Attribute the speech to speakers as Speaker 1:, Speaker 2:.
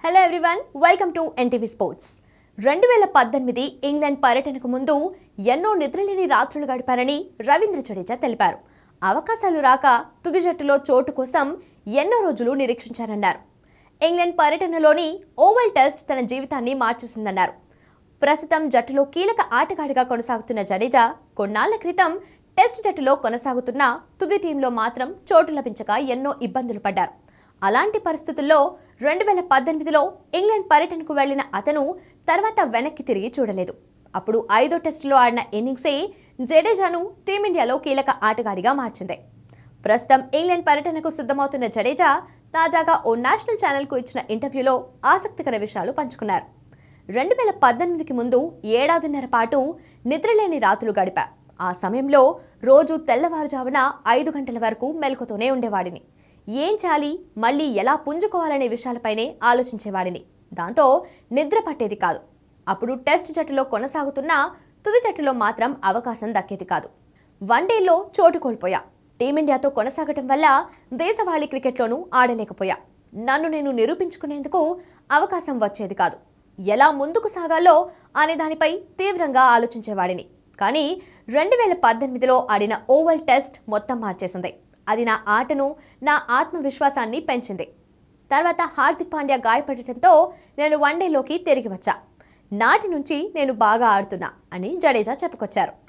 Speaker 1: hello everyone welcome to NTV sports రెండు వేల పద్దెనిమిది ఇంగ్లాండ్ పర్యటనకు ముందు ఎన్నో నిద్రలేని రాత్రులు గడిపారని రవీంద్ర జడేజా తెలిపారు అవకాశాలు రాక తుది జట్టులో చోటు కోసం ఎన్నో రోజులు నిరీక్షించారన్నారు ఇంగ్లాండ్ పర్యటనలోని ఓవల్ టెస్ట్ తన జీవితాన్ని మార్చేసిందన్నారు ప్రస్తుతం జట్టులో కీలక ఆటగాడిగా కొనసాగుతున్న జడేజా కొన్నాళ్ల క్రితం టెస్ట్ జట్టులో కొనసాగుతున్న తుది టీంలో మాత్రం చోటు లభించక ఎన్నో ఇబ్బందులు పడ్డారు అలాంటి పరిస్థితుల్లో రెండు వేల పద్దెనిమిదిలో ఇంగ్లాండ్ పర్యటనకు వెళ్లిన అతను తర్వాత వెనక్కి తిరిగి చూడలేదు అప్పుడు ఐదో టెస్టులో ఆడిన ఇన్నింగ్సే జడేజాను టీమిండియాలో కీలక ఆటగాడిగా మార్చింది ప్రస్తుతం ఇంగ్లాండ్ పర్యటనకు సిద్ధమవుతున్న జడేజా తాజాగా ఓ నేషనల్ ఛానల్కు ఇచ్చిన ఇంటర్వ్యూలో ఆసక్తికర విషయాలు పంచుకున్నారు రెండు వేల పద్దెనిమిదికి ముందు ఏడాదిన్నర పాటు నిద్రలేని రాత్రులు గడిపా ఆ సమయంలో రోజు తెల్లవారుజామున ఐదు గంటల వరకు మెలకుతూనే ఉండేవాడిని ఏం చేయాలి మళ్ళీ ఎలా పుంజుకోవాలనే విషయాలపైనే ఆలోచించేవాడిని దాంతో నిద్ర పట్టేది కాదు అప్పుడు టెస్ట్ జట్టులో కొనసాగుతున్న తుది జట్టులో మాత్రం అవకాశం దక్కేది కాదు వన్డేలో చోటు కోల్పోయా టీమిండియాతో కొనసాగటం వల్ల దేశవాళీ క్రికెట్లోనూ ఆడలేకపోయా నన్ను నేను నిరూపించుకునేందుకు అవకాశం వచ్చేది కాదు ఎలా ముందుకు సాగాలో అనే దానిపై తీవ్రంగా ఆలోచించేవాడిని కానీ రెండు వేల పద్దెనిమిదిలో ఆడిన ఓవల్ టెస్ట్ మొత్తం మార్చేసింది అది నా ఆటను నా ఆత్మవిశ్వాసాన్ని పెంచింది తర్వాత హార్దిక్ పాండ్యా గాయపడటంతో నేను వన్డేలోకి తిరిగి వచ్చా నాటి నుంచి నేను బాగా ఆడుతున్నా అని జడేజా చెప్పుకొచ్చారు